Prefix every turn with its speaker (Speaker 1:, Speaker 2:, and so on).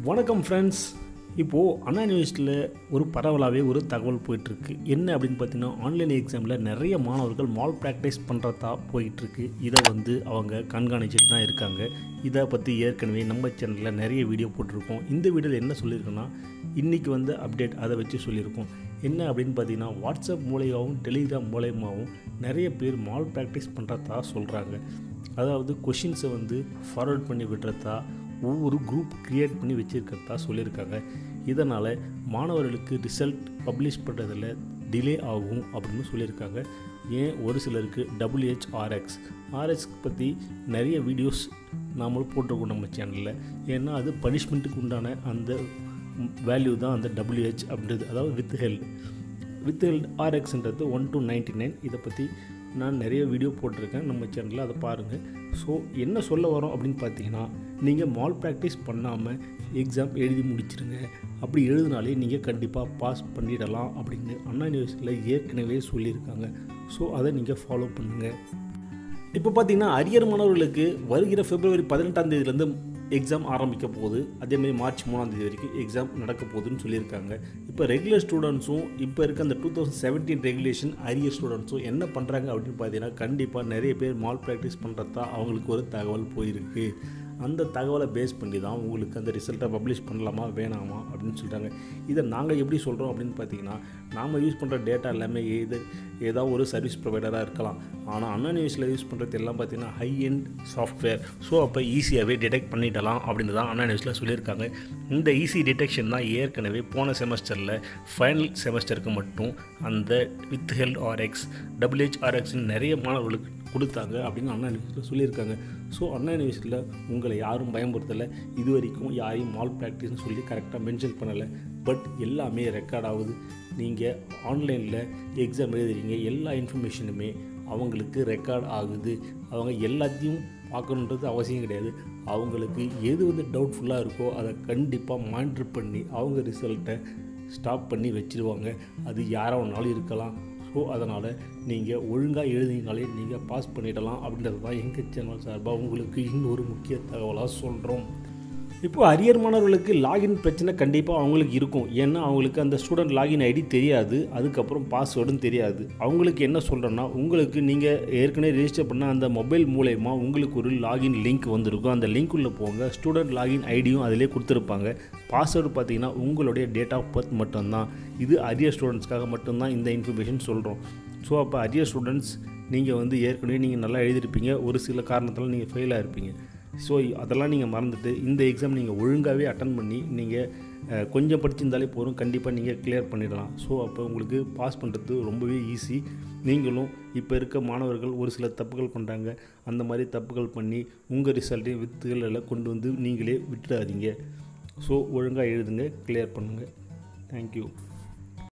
Speaker 1: வணக்கம் ஃப்ரெண்ட்ஸ் இப்போது அண்ணா யூனிவர்சிட்டியில் ஒரு பரவலாகவே ஒரு தகவல் போயிட்டுருக்கு என்ன அப்படின்னு பார்த்தீங்கன்னா ஆன்லைன் எக்ஸாமில் நிறைய மாணவர்கள் மால் ப்ராக்டிஸ் பண்ணுறதா போயிட்டுருக்கு இதை வந்து அவங்க கண்காணிச்சிட்டு தான் இருக்காங்க இதை பற்றி ஏற்கனவே நம்ம சேனலில் நிறைய வீடியோ போட்டிருக்கோம் இந்த வீடியோவில் என்ன சொல்லியிருக்கோன்னா இன்றைக்கி வந்து அப்டேட் அதை வச்சு சொல்லியிருக்கோம் என்ன அப்படின்னு பார்த்தீங்கன்னா வாட்ஸ்அப் மூலயமாவும் டெலிகிராம் மூலயமாவும் நிறைய பேர் மால் ப்ராக்டிஸ் பண்ணுறதா சொல்கிறாங்க அதாவது கொஷின்ஸை வந்து ஃபார்வர்ட் பண்ணி விடுறதா ஒவ்வொரு குரூப் க்ரியேட் பண்ணி வச்சுருக்கிறதா சொல்லியிருக்காங்க இதனால் மாணவர்களுக்கு ரிசல்ட் பப்ளிஷ் பண்ணுறதில் டிலே ஆகும் அப்படின்னு சொல்லியிருக்காங்க ஏன் ஒரு சிலருக்கு டபிள்யூஹெச் ஆர்எக்ஸ் ஆர்எக்ஸ் பற்றி நிறைய வீடியோஸ் நாமளும் போட்டிருக்கோம் நம்ம சேனலில் ஏன்னா அது பனிஷ்மெண்ட்டுக்கு உண்டான அந்த வேல்யூ தான் அந்த டபிள்யூஹெச் அப்படின்றது அதாவது வித் ஹெல்ட் வித் ஹெல்ட் ஆர்எக்ஸ்ன்றது ஒன் டு நைன்ட்டி நைன் இதை பற்றி நான் நிறைய வீடியோ போட்டிருக்கேன் நம்ம சேனலில் அதை பாருங்கள் ஸோ என்ன சொல்ல வரோம் அப்படின்னு பார்த்தீங்கன்னா நீங்கள் மால் ப்ராக்டிஸ் பண்ணாமல் எக்ஸாம் எழுதி முடிச்சிருங்க அப்படி எழுதினாலே நீங்கள் கண்டிப்பாக பாஸ் பண்ணிடலாம் அப்படின்னு அண்ணா யூனிவர்சிட்டியில் ஏற்கனவே சொல்லியிருக்காங்க ஸோ அதை நீங்கள் ஃபாலோ பண்ணுங்கள் இப்போ பார்த்தீங்கன்னா அரியர் மாணவர்களுக்கு வருகிற பிப்ரவரி பதினெட்டாம் தேதியிலேருந்து எக்ஸாம் ஆரம்பிக்க போகுது அதேமாதிரி மார்ச் மூணாம் தேதி வரைக்கும் எக்ஸாம் நடக்க போகுதுன்னு சொல்லியிருக்காங்க இப்போ ரெகுலர் ஸ்டூடெண்ட்ஸும் இப்போ இருக்க அந்த two thousand seventeen regulation arrear ஸ்டூடெண்ட்ஸும் என்ன பண்ணுறாங்க அப்படின்னு பார்த்தீங்கன்னா கண்டிப்பாக நிறைய பேர் மால் ப்ராக்டிஸ் பண்ணுறதா அவங்களுக்கு ஒரு தகவல் போயிருக்கு அந்த தகவலை பேஸ் பண்ணி தான் உங்களுக்கு அந்த ரிசல்ட்டை பப்ளிஷ் பண்ணலாமா வேணாமா அப்படின்னு சொல்கிறாங்க இதை நாங்கள் எப்படி சொல்கிறோம் அப்படின்னு பார்த்தீங்கன்னா நாம் யூஸ் பண்ணுற டேட்டா எல்லாமே எது ஏதாவது ஒரு சர்வீஸ் ப்ரொவைடராக இருக்கலாம் ஆனால் அண்ணா நியூஸில் யூஸ் பண்ணுறது எல்லாம் பார்த்தீங்கன்னா ஹை எண்ட் சாஃப்ட்வேர் ஸோ அப்போ ஈஸியாகவே டிடெக்ட் பண்ணிடலாம் அப்படின்னு தான் அண்ணா நியூஸில் சொல்லியிருக்காங்க இந்த ஈஸி டிடெக்ஷன் தான் ஏற்கனவே போன செமஸ்டரில் ஃபைனல் செமஸ்டருக்கு மட்டும் அந்த வித் ஹெல்ட் ஆர்எக்ஸ் டபிள்யூஹெச் ஆர்எக்ஸ்னு நிறைய மாணவர்களுக்கு கொடுத்தாங்க அப்படின்னு அண்ணா யூனிவர்சிட்டியில் சொல்லியிருக்காங்க ஸோ அண்ணா யூனிவர்சிட்டியில் உங்களை யாரும் பயமுறுத்தலை இது வரைக்கும் யாரையும் மால் ப்ராக்டிஸ்னு சொல்லி கரெக்டாக மென்ஷன் பண்ணலை பட் எல்லாமே ரெக்கார்ட் ஆகுது நீங்கள் ஆன்லைனில் எக்ஸாம் எழுதுறீங்க எல்லா இன்ஃபர்மேஷனுமே அவங்களுக்கு ரெக்கார்ட் ஆகுது அவங்க எல்லாத்தையும் பார்க்கணுன்றது அவசியம் கிடையாது அவங்களுக்கு எது வந்து டவுட்ஃபுல்லாக இருக்கோ அதை கண்டிப்பாக மானிட்டர் பண்ணி அவங்க ரிசல்ட்டை ஸ்டாப் பண்ணி வச்சுருவாங்க அது யாராக வேணாலும் இருக்கலாம் ஸோ அதனால் நீங்கள் ஒழுங்காக எழுதினாலே நீங்கள் பாஸ் பண்ணிடலாம் அப்படின்றது தான் எங்கள் சேனல் சார்பாக உங்களுக்கு இன்னொரு முக்கிய தகவலாக சொல்கிறோம் இப்போது அரியர் மாணவர்களுக்கு லாகின் பிரச்சனை கண்டிப்பாக அவங்களுக்கு இருக்கும் ஏன்னா அவங்களுக்கு அந்த ஸ்டூடெண்ட் லாகின் ஐடி தெரியாது அதுக்கப்புறம் பாஸ்வேர்டும் தெரியாது அவங்களுக்கு என்ன சொல்கிறேன்னா உங்களுக்கு நீங்கள் ஏற்கனவே ரெஜிஸ்டர் பண்ண அந்த மொபைல் மூலயமா உங்களுக்கு ஒரு லாகின் லிங்க் வந்திருக்கும் அந்த லிங்க் உள்ளே போங்க ஸ்டூடெண்ட் லாகின் ஐடியும் அதிலே கொடுத்துருப்பாங்க பாஸ்வேர்டு பார்த்தீங்கன்னா உங்களுடைய டேட் ஆஃப் பர்த் மட்டும்தான் இது அரியர் ஸ்டூடெண்ட்ஸ்க்காக மட்டும்தான் இந்த இன்ஃபர்மேஷன் சொல்கிறோம் ஸோ அப்போ அரியர் ஸ்டூடெண்ட்ஸ் நீங்கள் வந்து ஏற்கனவே நீங்கள் நல்லா எழுதியிருப்பீங்க ஒரு சில காரணத்தால் நீங்கள் ஃபெயிலாக இருப்பீங்க ஸோ அதெல்லாம் நீங்கள் மறந்துட்டு இந்த எக்ஸாம் நீங்கள் ஒழுங்காகவே அட்டன் பண்ணி நீங்கள் கொஞ்சம் படிச்சிருந்தாலே போதும் கண்டிப்பாக நீங்கள் கிளியர் பண்ணிடலாம் ஸோ அப்போ உங்களுக்கு பாஸ் பண்ணுறது ரொம்பவே ஈஸி நீங்களும் இப்போ இருக்க மாணவர்கள் ஒரு சில தப்புகள் பண்ணுறாங்க அந்த மாதிரி தப்புகள் பண்ணி உங்கள் ரிசல்ட்டையும் வித்துகள் எல்லாம் கொண்டு வந்து நீங்களே விட்டுடாதீங்க ஸோ ஒழுங்காக எழுதுங்க கிளியர் பண்ணுங்கள் தேங்க்யூ